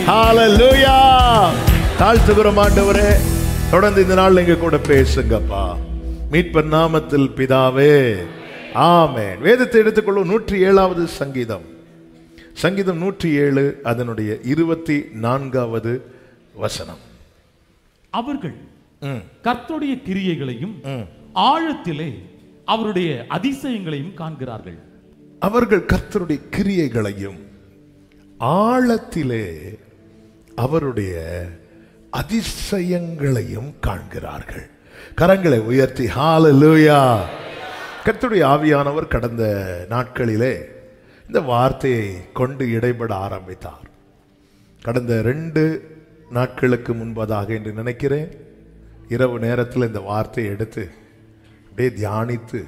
ஹalleluya தாழ்த்துகிறோம் ஆண்டவரே தொடர்ந்து இந்த நாள் எங்க கூட பேசுங்கப்பா மீட்பர் நாமத்தில் பிதாவே ஆமென் வேதத்தை எடுத்துக்கொள்ளும் நூற்றி ஏழாவது சங்கீதம் சங்கீதம் நூற்றி ஏழு அதனுடைய இருபத்தி நான்காவது வசனம் அவர்கள் ம், கர்த்தருடைய கிரியைகளையும் ம். ஆழத்திலே அவருடைய அதிசயங்களையும் காண்கிறார்கள் அவர்கள் கர்த்தருடைய கிரியைகளையும் ஆழத்திலே அவருடைய அதிசயங்களையும் காண்கிறார்கள் கரங்களை உயர்த்தி ஹalleluya கர்த்தருடைய ஆவியானவர் கடந்த நாட்களிலே இந்த வார்த்தையை கொண்டு இடைபட ஆரம்பித்தார் கடந்த ரெண்டு நாட்களுக்கு முன்பதாக என்று நினைக்கிறேன் இரவு நேரத்தில் இந்த வார்த்தையை எடுத்து அப்படியே தியானித்து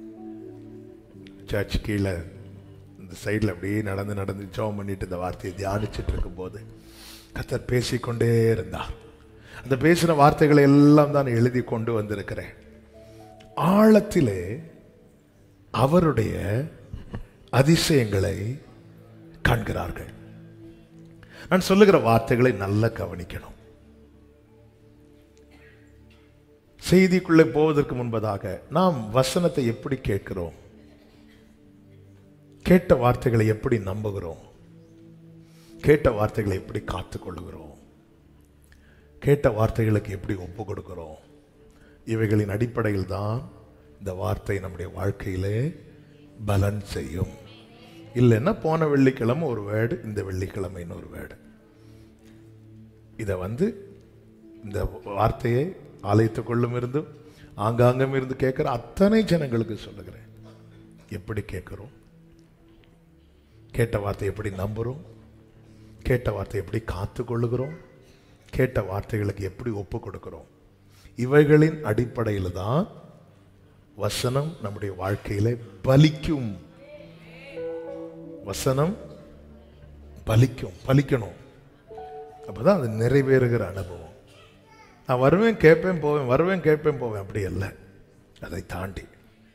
சர்ச் கீழே இந்த சைடில் அப்படியே நடந்து நடந்து ஜெபம் பண்ணிட்டு இந்த வார்த்தையை தியானிச்சுட்டு இருக்கும்போது கத்தர் பேசிக்கொண்டே இருந்தார் அந்த பேசின வார்த்தைகளை எல்லாம் தான் எழுதி கொண்டு வந்திருக்கிறேன் ஆழத்திலே அவருடைய அதிசயங்களை காண்கிறார்கள் நான் சொல்லுகிற வார்த்தைகளை நல்லா கவனிக்கணும் செய்திக்குள்ளே போவதற்கு முன்பதாக நாம் வசனத்தை எப்படி கேட்கிறோம் கேட்ட வார்த்தைகளை எப்படி நம்புகிறோம் கேட்ட வார்த்தைகளை எப்படி காத்துக்கொள்ளுகிறோம் கேட்ட வார்த்தைகளுக்கு எப்படி ஒப்பு கொடுக்கிறோம் இவைகளின் அடிப்படையில் தான் இந்த வார்த்தை நம்முடைய வாழ்க்கையிலே பலன் செய்யும் இல்லைன்னா போன வெள்ளிக்கிழமை ஒரு வேர்டு இந்த வெள்ளிக்கிழமை இன்னொரு வேர்டு இதை வந்து இந்த வார்த்தையை ஆலயத்துக்குள்ளும் இருந்தும் ஆங்காங்கும் இருந்து கேட்குற அத்தனை ஜனங்களுக்கு சொல்லுகிறேன் எப்படி கேட்குறோம் கேட்ட வார்த்தை எப்படி நம்புகிறோம் கேட்ட வார்த்தை எப்படி காத்து கொள்ளுகிறோம் கேட்ட வார்த்தைகளுக்கு எப்படி ஒப்பு கொடுக்கிறோம் இவைகளின் அடிப்படையில் தான் வசனம் நம்முடைய வாழ்க்கையில பலிக்கும் வசனம் பலிக்கும் பலிக்கணும் அப்பதான் அது நிறைவேறுகிற அனுபவம் நான் வருவேன் கேட்பேன் போவேன் வருவேன் கேட்பேன் போவேன் அப்படி அல்ல அதை தாண்டி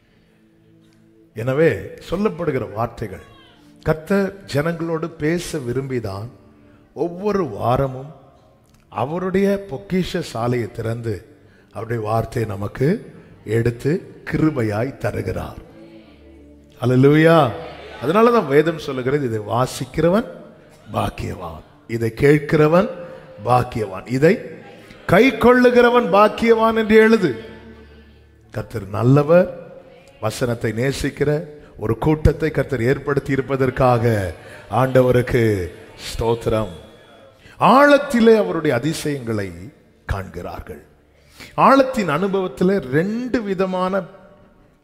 எனவே சொல்லப்படுகிற வார்த்தைகள் கர்த்தர் ஜனங்களோடு பேச விரும்பிதான் ஒவ்வொரு வாரமும் அவருடைய பொக்கிஷ சாலையை திறந்து அவருடைய வார்த்தையை நமக்கு எடுத்து கிருபையாய் தருகிறார் அல்லேலூயா அதனால தான் வேதம் சொல்லுகிறது இதை வாசிக்கிறவன் பாக்கியவான் இதை கேட்கிறவன் பாக்கியவான் இதை கை கொள்ளுகிறவன் பாக்கியவான் என்று எழுது கர்த்தர் நல்லவர் வசனத்தை நேசிக்கிற ஒரு கூட்டத்தை கர்த்தர் ஏற்படுத்தி இருப்பதற்காக ஆண்டவருக்கு ஸ்தோத்திரம் ஆழத்திலே அவருடைய அதிசயங்களை காண்கிறார்கள் ஆழத்தின் அனுபவத்தில் ரெண்டு விதமான